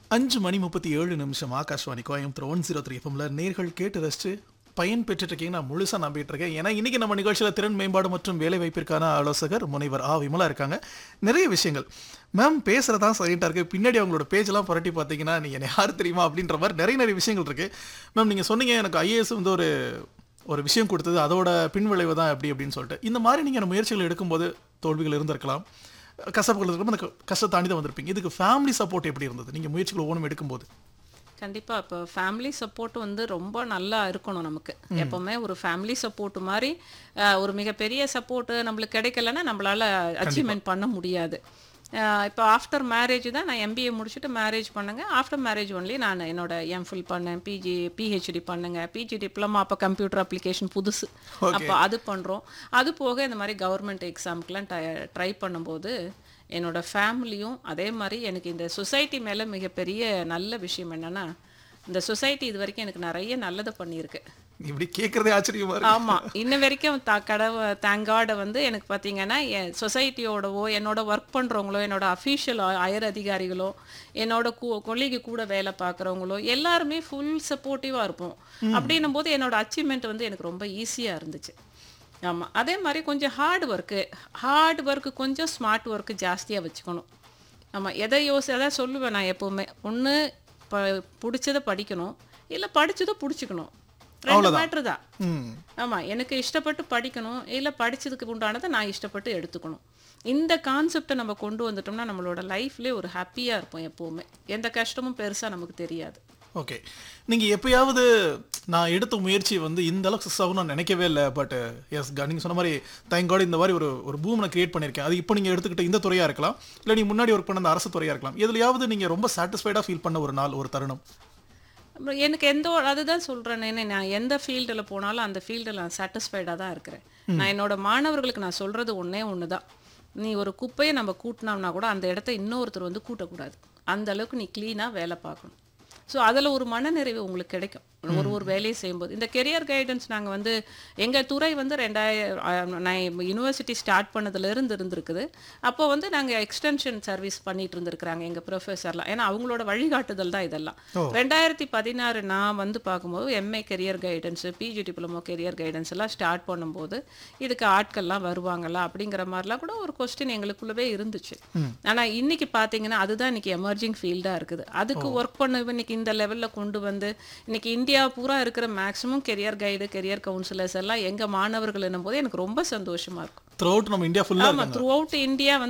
அஞ்சு மணி முப்பத்தி ஏழு நிமிஷம் Akashvani Coimbatore one zero three எஃப்எம்ல நேர்கள் கேட்டு ரசிச்சு பயன் பெற்றுட்டு இருக்கீங்க நான் முழுசா நம்பிட்டு இருக்கேன் ஏன்னா இன்னைக்கு நம்ம நிகழ்ச்சியில திறன் மேம்பாடு மற்றும் வேலை வாய்ப்பிற்கான ஆலோசகர் முனைவர் ஆ விமலா இருக்காங்க நிறைய விஷயங்கள் மேம் பேசுறதா சைலண்டா இருக்கு பின்னாடி அவங்களோட பேஜ் எல்லாம் புரட்டி பார்த்தீங்கன்னா நீங்க என்ன யார் தெரியுமா அப்படின்ற மாதிரி நிறைய நிறைய விஷயங்கள் இருக்கு மேம் நீங்க சொன்னீங்க எனக்கு ஐஏஎஸ் வந்து ஒரு ஒரு விஷயம் கொடுத்தது அதோட பின்விளைவு தான் எப்படி அப்படின்னு சொல்லிட்டு இந்த மாதிரி நீங்கள் முயற்சிகள் எடுக்கும்போது தோல்விகள் இருந்திருக்கலாம் கஷ்டப்பட்டு இருக்கும் அந்த கஷ்டத்தை தாண்டி தான் வந்திருப்பீங்க இதுக்கு ஃபேமிலி சப்போர்ட் எப்படி இருந்தது நீங்கள் முயற்சிகள் ஒவ்வொன்றும் எடுக்கும்போது கண்டிப்பா இப்போ ஃபேமிலி சப்போர்ட் வந்து ரொம்ப நல்லா இருக்கணும் நமக்கு எப்பவுமே ஒரு ஃபேமிலி சப்போர்ட் மாதிரி அஹ், ஒரு மிகப்பெரிய சப்போர்ட் நம்மளுக்கு கிடைக்கலன்னா நம்மளால அச்சீவ்மெண்ட் பண்ண முடியாது அஹ், இப்போ ஆஃப்டர் மேரேஜ் தான் நான் எம்பிஏ முடிச்சுட்டு மேரேஜ் பண்ணுங்க ஆஃப்டர் மேரேஜ் ஒன்லி நான் என்னோட எம்ஃபில் பண்ணேன் பிஜி பிஹெச்டி பண்ணுங்க பிஜி டிப்ளமா அப்போ கம்ப்யூட்டர் அப்ளிகேஷன் புதுசு அப்போ அது பண்ணுறோம் அது போக இந்த மாதிரி கவர்மெண்ட் எக்ஸாமுக்கெலாம் ட்ரை பண்ணும்போது என்னோட ஃபேமிலியும் அதே மாதிரி எனக்கு இந்த சொசைட்டி மேலே மிகப்பெரிய நல்ல விஷயம் என்னன்னா இந்த சொசைட்டி இது வரைக்கும் எனக்கு நிறைய நல்லது பண்ணியிருக்கு இப்படி கேட்கறதே ஆச்சரியமா இருக்கு ஆமா இன்ன வரைக்கும் த கடவை தேங்காட வந்து எனக்கு பார்த்தீங்கன்னா என் சொசைட்டியோடவோ என்னோட ஒர்க் பண்றவங்களோ என்னோட அஃபீஷியல் அயர் அதிகாரிகளோ என்னோட கூ கொள்ளைக்கு கூட வேலை பார்க்குறவங்களோ எல்லாருமே ஃபுல் சப்போர்ட்டிவாக இருப்போம் அப்படின்னும் போது என்னோட அச்சீவ்மெண்ட் வந்து எனக்கு ரொம்ப ஈஸியாக இருந்துச்சு ஆமா அதே மாதிரி கொஞ்சம் ஹார்ட் ஒர்க்கு ஹார்ட் ஒர்க்கு கொஞ்சம் ஸ்மார்ட் ஒர்க்கு ஜாஸ்தியாக வச்சுக்கணும் ஆமா எதை யோசி அதான் சொல்லுவேன் நான் எப்போவுமே ஒன்று ப பிடிச்சதை படிக்கணும் இல்லை படிச்சதை பிடிச்சிக்கணும் ரெண்டு மேட்ரு தான் ம் ஆமா எனக்கு இஷ்டப்பட்டு படிக்கணும் இல்லை படிச்சதுக்கு உண்டானதை நான் இஷ்டப்பட்டு எடுத்துக்கணும் இந்த கான்செப்டை நம்ம கொண்டு வந்துட்டோம்னா நம்மளோட லைஃப்லேயே ஒரு ஹாப்பியாக இருப்போம் எப்போவுமே எந்த கஷ்டமும் பெருசாக நமக்கு தெரியாது ஓகே நீங்கள் எப்பயாவது நான் எடுத்த முயற்சி வந்து இந்த அளவுக்கு சக்ஸஸ் ஆகும் நான் நினைக்கவே இல்லை பட் எஸ் நீங்கள் சொன்ன மாதிரி தேங்க் காட் இந்த மாதிரி ஒரு ஒரு பூம் நான் கிரியேட் பண்ணியிருக்கேன் அது இப்போ நீங்கள் எடுத்துக்கிட்ட இந்த துறையாக இருக்கலாம் இல்லை நீங்கள் முன்னாடி ஒர்க் பண்ண அந்த அரசு துறையாக இருக்கலாம் எதுலையாவது நீங்கள் ரொம்ப சாட்டிஸ்ஃபைடாக ஃபீல் பண்ண ஒரு நாள் ஒரு தருணம் அப்புறம் எனக்கு எந்த ஒரு- அதுதான் சொல்கிறேனே நான் எந்த ஃபீல்டில் போனாலும் அந்த ஃபீல்டில் நான் சாட்டிஸ்ஃபைடாக தான் இருக்கிறேன் நான் என்னோட மாணவர்களுக்கு நான் சொல்கிறது ஒன்றே ஒன்று தான் நீ ஒரு குப்பையை நம்ம கூட்டினோம்னா கூட அந்த இடத்த இன்னொருத்தர் வந்து கூட்டக்கூடாது அந்த அளவுக்கு நீ க்ளீனாக வேலை பார்க்கணும் ஸோ அதில் ஒரு மனநிறைவு உங்களுக்கு கிடைக்கும் ஒரு ஒரு வேலையை செய்யும்போது இந்த கெரியர் கைடன்ஸ் நாங்கள் வந்து எங்கள் துறை வந்து ரெண்டாயிரம் நான் யூனிவர்சிட்டி ஸ்டார்ட் பண்ணதுலேருந்து இருந்திருக்குது அப்போ வந்து நாங்கள் எக்ஸ்டென்ஷன் சர்வீஸ் பண்ணிட்டு இருந்திருக்கிறாங்க எங்கள் ப்ரொஃபஸர்லாம் ஏன்னா அவங்களோட வழிகாட்டுதல் தான் இதெல்லாம் ரெண்டாயிரத்தி பதினாறு நான் வந்து பார்க்கும்போது MA career guidance PG diploma career guidance எல்லாம் ஸ்டார்ட் பண்ணும்போது இதுக்கு ஆட்கள்லாம் வருவாங்களா அப்படிங்கிற மாதிரிலாம் கூட ஒரு கொஸ்டின் எங்களுக்குள்ளவே இருந்துச்சு ஆனால் இன்னைக்கு பார்த்தீங்கன்னா அதுதான் இன்னைக்கு எமர்ஜிங் ஃபீல்டாக இருக்குது அதுக்கு ஒர்க் பண்ண இன்னைக்கு இந்த லெவலில் கொண்டு வந்து இன்னைக்கு இந்தியா பூரா இருக்கிற maximum career guide career counsellors எல்லாம் எங்கள் மாணவர்கள் என்னும் போது எனக்கு ரொம்ப சந்தோஷமா இருக்கும் த்ரூ அவுட் நம்ம இந்தியா ஃபுல்லாக ஆமா த்ரூ அவுட் இந்தியா வந்து